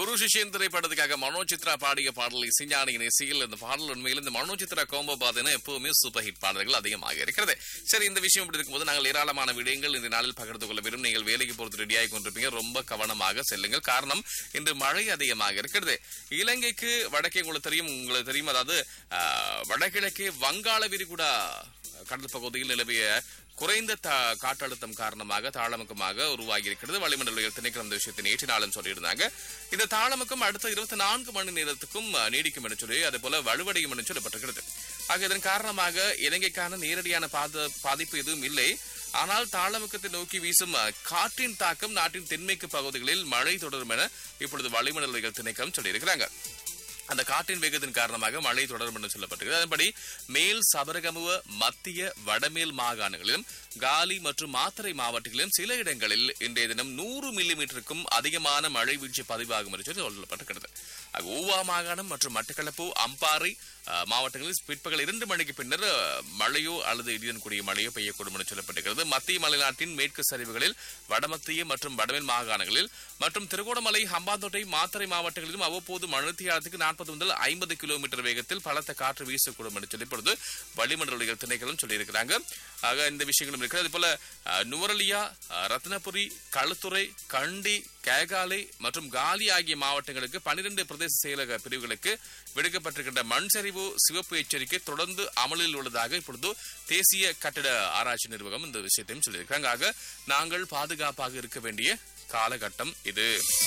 குரு சிஷ்யன் திரைப்படத்துக்காக மனோ சித்ரா பாடிய பாடல் இசைஞானியின் இசையில் இந்த பாடல் உண்மையில் இந்த மனோ சித்ரா கோம்போ பாத்தீங்கன்னா எப்பவுமே சூப்பர் ஹிட் பாடல்கள் அதிகமாக இருக்கிறது சரி இந்த விஷயம் இப்படி இருக்கும்போது நாங்கள் ஏராளமான விடயங்கள் இந்த நாளில் பகிர்ந்து கொள்ள விரும்பும் நீங்கள் வேலைக்கு போறது ரெடியாகி கொண்டிருப்பீங்க ரொம்ப கவனமாக செல்லுங்கள் காரணம் இன்று மழை அதிகமாக இருக்கிறது இலங்கைக்கு வடக்கே உங்களுக்கு தெரியும் உங்களுக்கு தெரியும் அதாவது ஆஹ், வடகிழக்கே வங்காள விரிகுடா கடல் பகுதியில் நிலவிய குறைந்த தா- காற்றழுத்தம் காரணமாக தாளமுக்கமாக உருவாகி இருக்கிறது வளிமண்டல திணைக்களம் இந்த விஷயத்தை நேற்று நாளும் சொல்லியிருந்தாங்க இந்த தாளமுக்கம் அடுத்த இருபத்தி நான்கு மணி நேரத்துக்கும் அஹ், நீடிக்கும் என்று சொல்லி அதே போல வலுவடையும் என்று சொல்லப்பட்டிருக்கிறது ஆக இதன் காரணமாக இலங்கைக்கான நேரடியான பாத பாதிப்பு எதுவும் இல்லை ஆனால் தாளமுக்கத்தை நோக்கி வீசும் அஹ், காற்றின் தாக்கம் நாட்டின் தென்மேற்கு பகுதிகளில் மழை தொடரும் என இப்பொழுது வளிமண்டல திணைக்களம் சொல்லியிருக்கிறாங்க அந்த காற்றின் வேகத்தின் காரணமாக மழை தொடரும் என்று சொல்லப்பட்டிருக்கிறது அதன்படி மேல் சபரகமுவ மத்திய வடமேல் மாகாணங்களிலும் காலி மற்றும் மாத்தறை மாவட்டங்களிலும் சில இடங்களில் இன்றைய தினம் நூறு மில்லிமீட்டருக்கும் அதிகமான மழை வீழ்ச்சி பதிவாகும் என்று சொல்லி சொல்லப்பட்டிருக்கிறது ஆக, ஊவா மாகாணம் மற்றும் மட்டக்களப்பு அம்பாறை அஹ், மாவட்டங்களில் பிற்பகல் இரண்டு மணிக்கு பின்னர் அஹ், மழையோ அல்லது இடியுடன் கூடிய மழையோ பெய்யக்கூடும் என்று சொல்லப்பட்டிருக்கிறது மத்திய மலைநாட்டின் மேற்கு சரிவுகளில் வடமத்திய மற்றும் வடமேல் மாகாணங்களில் மற்றும் திருகோணமலை ஹம்பாந்தோட்டை மாத்தறை மாவட்டங்களிலும் அவ்வப்போது மணித்தியாலத்துக்கு நாற்பது முதல் ஐம்பது கிலோமீட்டர் வேகத்தில் பலத்த காற்று வீசக்கூடும் என்று சொல்லி இப்பொழுது வளிமண்டல திணைக்களும் சொல்லியிருக்கிறாங்க ஆக இந்த விஷயங்களும் இருக்கிறது அதே போல அஹ், நுவரலியா அஹ், ரத்னபுரி களுத்துறை கண்டி கேகாலை மற்றும் காலி ஆகிய மாவட்டங்களுக்கு பனிரெண்டு பிரதேச செயலக பிரிவுகளுக்கு விடுக்கப்பட்டிருக்கின்ற மண் சரிவு சிவப்பு எச்சரிக்கை தொடர்ந்து அமலில் உள்ளதாக இப்பொழுது தேசிய கட்டிட ஆராய்ச்சி நிர்வாகம் இந்த விஷயத்தையும் சொல்லியிருக்காங்க ஆக நாங்கள் பாதுகாப்பாக இருக்க வேண்டிய காலகட்டம் இது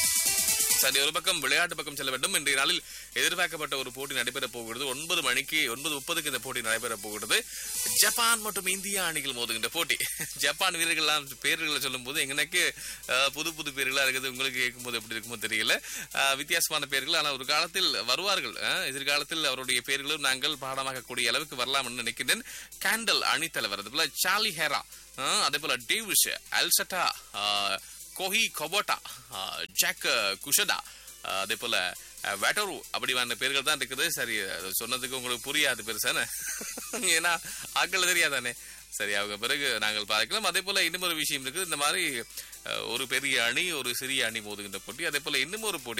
சரி ஒரு பக்கம் விளையாட்டு பக்கம் செல்ல வேண்டும் இன்றைய நாளில் எதிர்பார்க்கப்பட்ட ஒரு போட்டி நடைபெறப் போகிறது ஒன்பது மணிக்கு ஒன்பது முப்பதுக்கு இந்த போட்டி நடைபெறப் போகிறது ஜப்பான் மற்றும் இந்தியா அணிகள் மோதுகின்ற போட்டி ஜப்பான் வீரர்கள்லாம் பேர்களை சொல்லும்போது எங்களுக்கு அஹ், புது புது பேர்களா இருக்குது உங்களுக்கு கேட்கும்போது எப்படி இருக்குமோ தெரியல அஹ், வித்தியாசமான பேர்கள் ஆனால் ஒரு காலத்தில் வருவார்கள் அஹ், எதிர்காலத்தில் அவருடைய பேர்களும் நாங்கள் பாடமாக்கக்கூடிய அளவுக்கு வரலாம் என்று நினைக்கின்றேன் கேண்டல் அணித்தலைவர் அது போல சார்லி ஹேரா அஹ், அதே போல டேவிஷ் அல்சட்டா அஹ், கோஹி கொபோட்டா ஆஹ், ஜாக் குஷதா ஆஹ், அதே போல ஆஹ், வேட்டரு அப்படிவான பேர்கள் தான் இருக்குது சரி அது சொன்னதுக்கு உங்களுக்கு புரியாது பெருசான ஏன்னா ஆக்கள் தெரியாதானே சரி அவங்க பிறகு நாங்கள் பார்க்கலாம் அதே போல இன்னும் ஒரு விஷயம் இருக்குது இந்த மாதிரி ஆஹ், ஒரு பெரிய அணி ஒரு சிறிய அணி மோதுகின்ற போட்டி அதே போல இன்னும் ஒரு போட்டி